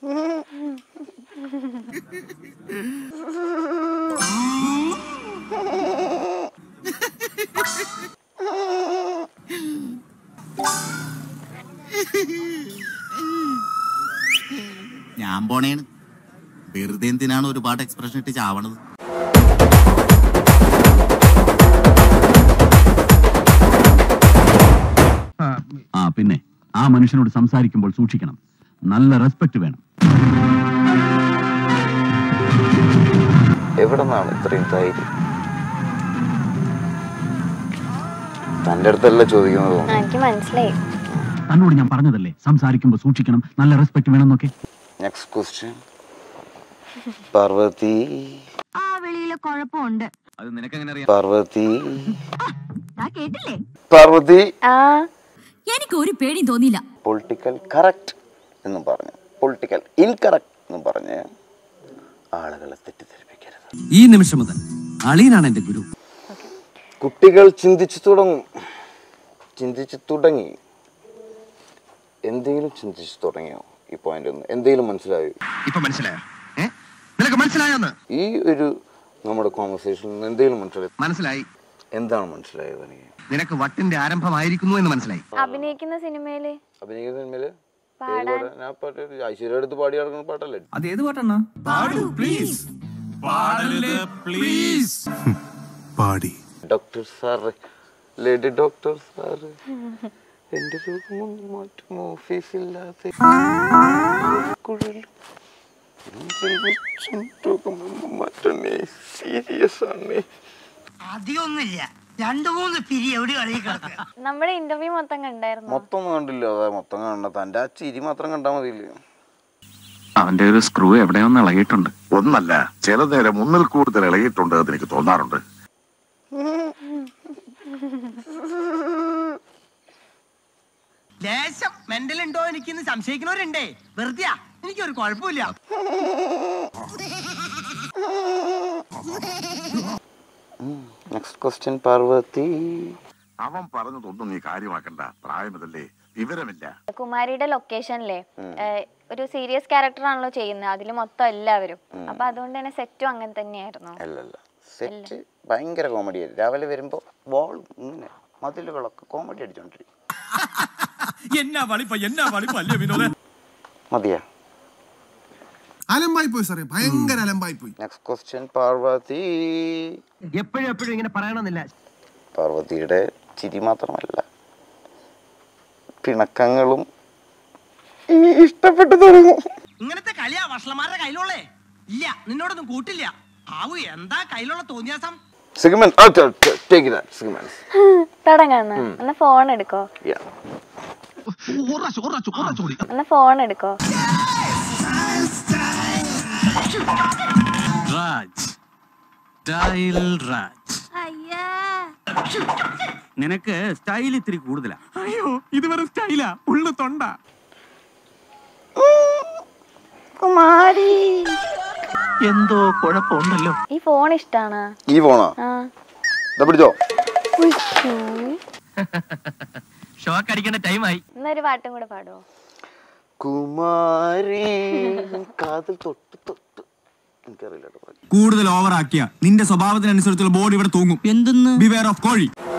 ഞാൻ പോണേണ് വെറുതെ എന്തിനാണ് ഒരുപാട് എക്സ്പ്രഷൻ ഇട്ട് ചാവണത് ആ പിന്നെ ആ മനുഷ്യനോട് സംസാരിക്കുമ്പോൾ സൂക്ഷിക്കണം നല്ല റെസ്പെക്ട് വേണം എവിടെ നിന്നാണ് ഇത്രയും ധൈര്യം തൻ്റെ അടുത്തല്ല ചോദിക്കുന്നത് ആ, എനിക്ക് മനസ്സിലായി തന്നോട് ഞാൻ പറഞ്ഞതല്ലേ സംസാരിക്കുമ്പോൾ സൂക്ഷിക്കണം നല്ല റെസ്പെക്ട് വേണം എന്നൊക്കെ നെക്സ്റ്റ് ക്വസ്റ്റ്യൻ പാർവതി ആ വെളിയിലെ കുഴപ്പമുണ്ട് അത് നിനക്കെങ്ങനെ അറിയാം പാർവതി ആ കേട്ടില്ലേ പാർവതി ആ എനിക്ക് ഒരു പേടിയും തോന്നിയില്ല പൊളിറ്റിക്കൽ കറക്റ്റ് എന്നും പറഞ്ഞു പൊളിറ്റിക്കൽ ഇൻകറക്റ്റ് എന്നും പറഞ്ഞ് ആളുകളെ തെറ്റിദ്ധരിപ്പിക്കരുത് ഈ നിമിഷം മുതൽ അളീനാണ് എന്റെ ഗുരു കുട്ടികൾ ചിന്തിച്ചു തുടങ്ങും ചിന്തിച്ചു തുടങ്ങി എന്തെങ്കിലും ചിന്തിച്ചു തുടങ്ങിയോ ഈ പോയിന്റ് ഒന്ന് എന്തെങ്കിലും മനസ്സിലായോ ഇപ്പൊ മനസ്സിലായോ ഏ നിനക്ക് മനസ്സിലായോന്ന് ഈ ഒരു നമ്മുടെ കോൺവെർസേഷനിൽ നിന്ന് എന്തെങ്കിലും മനസ്സിലായി മനസ്സിലായി എന്താണ് മനസ്സിലായത് എനിക്ക് നിനക്ക് വട്ടിന്റെ ആരംഭമായിരിക്കുന്നു എന്ന് മനസ്സിലായി അഭിനയിക്കുന്ന സിനിമയില് അഭിനയിക്കുന്ന സിനിമയില് ഏത് പാടാൻ പാട്ടാ? ഞാൻ പാട്ട് ഐശ്വര്യ അടുത്ത് പാടി നടക്കുന്ന പാട്ടല്ലേ അത് ഏത് പാട്ടാണ് പാടി doctor sir lady doctor sir എന്റെ രൂപമൊന്നും മാറ്റും ഓഫീസില്ലാതെ കുഴലും നെഞ്ചിൽ വെച്ചും രോഗമൊന്നും മാറ്റണേ സീരിയസ് ആണ് അധികമൊന്നുമില്ല രണ്ടു മൂന്ന് പിരി എവിടെ കളി കിടക്കുക നമ്മുടെ ഇന്റർവ്യൂ മൊത്തം കണ്ടായിരുന്നു മൊത്തം ഒന്നും കണ്ടില്ല അതെ മൊത്തം കാണണ്ട തന്റെ ആ ചിരി മാത്രം കണ്ടാ മതിയില്ലേ അവന്റെ ഒരു സ്ക്രൂ എവിടെയൊന്ന് ഇളകിയിട്ടുണ്ട് ഒന്നല്ല ചില നേരം ഒന്നിൽ കൂടുതൽ ഇളകിയിട്ടുണ്ട് എന്ന് എനിക്ക് തോന്നാറുണ്ട് ദേശം മെന്റൽ ഉണ്ടോ എനിക്കിന്ന് സംശയിക്കുന്നവരുണ്ടേ വെറുതെയാ എനിക്കൊരു കുഴപ്പമില്ല നെക്സ്റ്റ് ക്വസ്റ്റ്യൻ പാർവതി അവൻ പറഞ്ഞതൊന്നും നീ കാര്യമാക്കണ്ട പ്രായമതല്ലേ വിവരമില്ല കുമാരിയുടെ ലൊക്കേഷനിലെ ഒരു സീരിയസ് ക്യാരക്ടർ ആണല്ലോ ചെയ്യുന്നത് അതിൽ മൊത്തം എല്ലാവരും അപ്പൊ അതുകൊണ്ട് തന്നെ സെറ്റും അങ്ങനെ തന്നെയായിരുന്നു അല്ലല്ല സെറ്റ് ഭയങ്കര കോമഡി ആയിരുന്നു രാവിലെ വരുമ്പോ ബോൾ ഇങ്ങനെ മതിലുകളൊക്കെ കോമഡി അടിച്ചോണ്ടിരിക്കും എന്നാ വളിപ്പ എന്നാ വളിപ്പ അല്ലേ വിനോദ മതിയാ അലമ്പായി പോയി സാറേ ഭയങ്കര അലമ്പായി പോയി നെക്സ്റ്റ് ക്വസ്റ്റ്യൻ പാർവതി എപ്പോഴും എപ്പോഴും ഇങ്ങനെ പറയണമെന്നില്ല പാർവതിയുടെ ചിരി മാത്രമല്ല പിണക്കങ്ങളും ഇനി ഇഷ്ടപ്പെട്ടു തുടങ്ങും ഇങ്ങനത്തെ കളിയാ വഷളന്മാരുടെ കയ്യിലുള്ളേ ഇല്ല നിന്നോടൊന്നും കൂട്ടില്ല ആവു എന്താ കയ്യിലുള്ള തോന്നിയാസം സിഗ്മൻ ടേക്ക് ദാറ്റ് സിഗ്മൻ തുടങ്ങാന്ന് എന്നാ ഫോൺ എടുക്കോ എന്നാ ഫോൺ എടുക്കോ രാജ് സ്റ്റൈൽ രാജ് അയ്യാ നിനക്ക് സ്റ്റൈൽ ഇത്തിരി കൂടുതലാ അയ്യോ ഇത് വെറും സ്റ്റൈലാ ഉള്ളു തൊണ്ട കുമാരി എന്തോ കുഴപ്പമുണ്ടല്ലോ ഈ ഫോൺ ഇഷ്ടാണ് ഈ ഫോണോ ആ ഇതാ പിടിച്ചോ ഉയ്യോ. ഷോക്ക് അടിക്കേണ്ട ടൈമായി എന്നൊരു പാട്ടും കൂടെ പാടുവോ കുമാരി കാതിൽ തൊട്ട് തൊട്ട് എനിക്കറിയില്ല കേട്ടോ കൂടുതൽ ഓവർ ആക്കിയ നിന്റെ സ്വഭാവത്തിനനുസരിച്ചുള്ള ബോർഡ് ഇവിടെ തൂങ്ങും എന്തെന്ന് ബിവെയർ ഓഫ് കോഴി